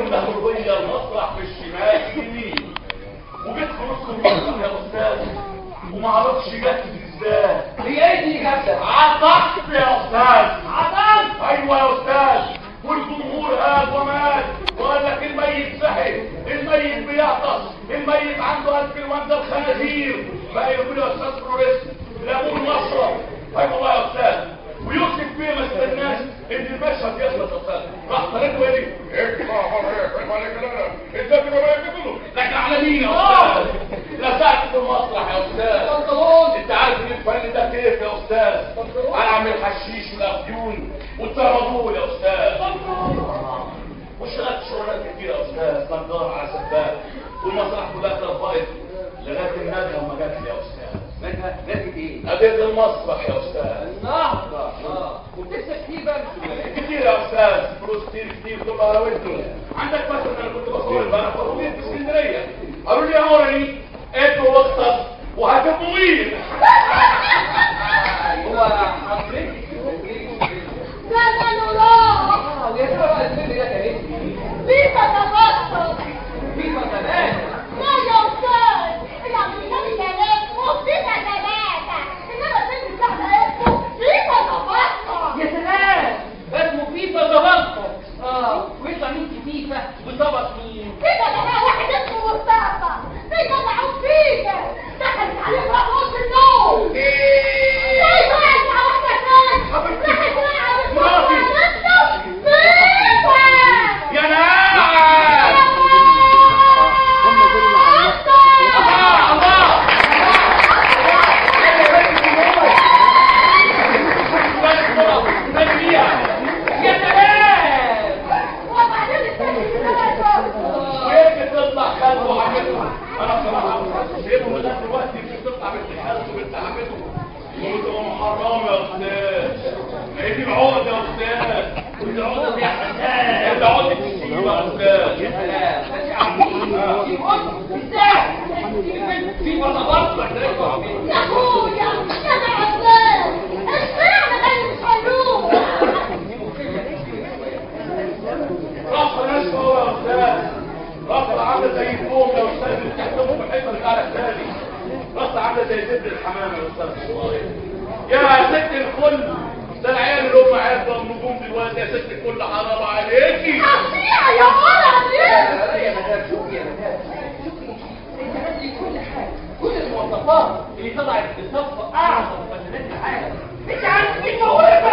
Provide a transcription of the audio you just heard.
له هي المسرح في الشمال اليمين وجيت في نص المسرح يا استاذ وما اعرفش جت ازاي هي ايه دي جابتك عطفت يا استاذ عطل ايوه يا استاذ والجمهور هاد ومات وقال لك الميت صحي الميت بيعطس الميت عنده انفلونزا الخنازير بقى يقول يا استاذ فلوريس لابوه المسرح ايوه والله يا استاذ ويوسف بيه ما استناش ان المشهد يخلص يا استاذ راح طريقه ايه اطلع بره يا فاهم عليك انا انت بما كله لكن على مين يا استاذ لسعت في المسرح يا استاذ بنطلون انت عارف ان الفن ده كيف يا استاذ انا عامل الحشيش والافيون والترابول يا استاذ واشتغلت شغلات كتير يا استاذ نجار على سباك والمسرح كلها اترفعت لغايه الناديه وما جات لي يا استاذ نجمة نجمة ايه ناديه المسرح يا استاذ النهضة اه وبتكسب فيه بقى كتير يا استاذ فلوس كتير كتير كله على وده عندك مثلا انا كنت بصور بقى في اسكندريه قالوا لي يا هوري ادوا وقتك وهتبقوا مين هو حضرتك لا لا لا لا اه يا ترى بقى الفيلم ده كان اسمه ايه؟ فيفا تبطل فيفا كمان لا يا استاذ الامريكاني كلام وفيفا ثلاثة انما الفيلم بتاع ده اسمه فيفا تبطل يا سلام اسمه فيفا زبطة اه ويطلع مين في فيفا وظبط مين فيفا ده بقى واحد اسمه مصطفى فيفا ده عود فيفا دخلت عليه بقى في اوضه النوم فيفا يا واحدة ثانية حبيبتي. دخلت بقى على مراتي. فيفا يا ناس الله الله يا سلام وهيك تطلع خالته وعمته انا بصراحه سيبهم لغايه دلوقتي مش بتطلع بنت خالته وبنت عمته وتبقى محرمه يا استاذ ما هي دي العقده يا استاذ ودي عقده يا حسان دي عقده الشيبه يا استاذ يا سلام ماشي عارفين في مصر ازاي فيفا زبطة يا اخويا انا عزال اشمعنى انا مش هلوم رفع ناس هو يا استاذ رفع عامله زي الفوم يا استاذ اللي بتحتفظ بالحيطه بتاع الثاني رفع عامله زي زبد الحمام يا استاذ الصغير يا ست الكل ده العيال اللي هم عيال بقى النجوم دلوقتي يا ست الكل حرام عليكي قطيع يا ولد يا مدام شوفي يا مدام شوفي انت عندي كل حاجه كل المواصفات اللي طلعت بصف اعظم فنانات العالم انت عارف مين موهبه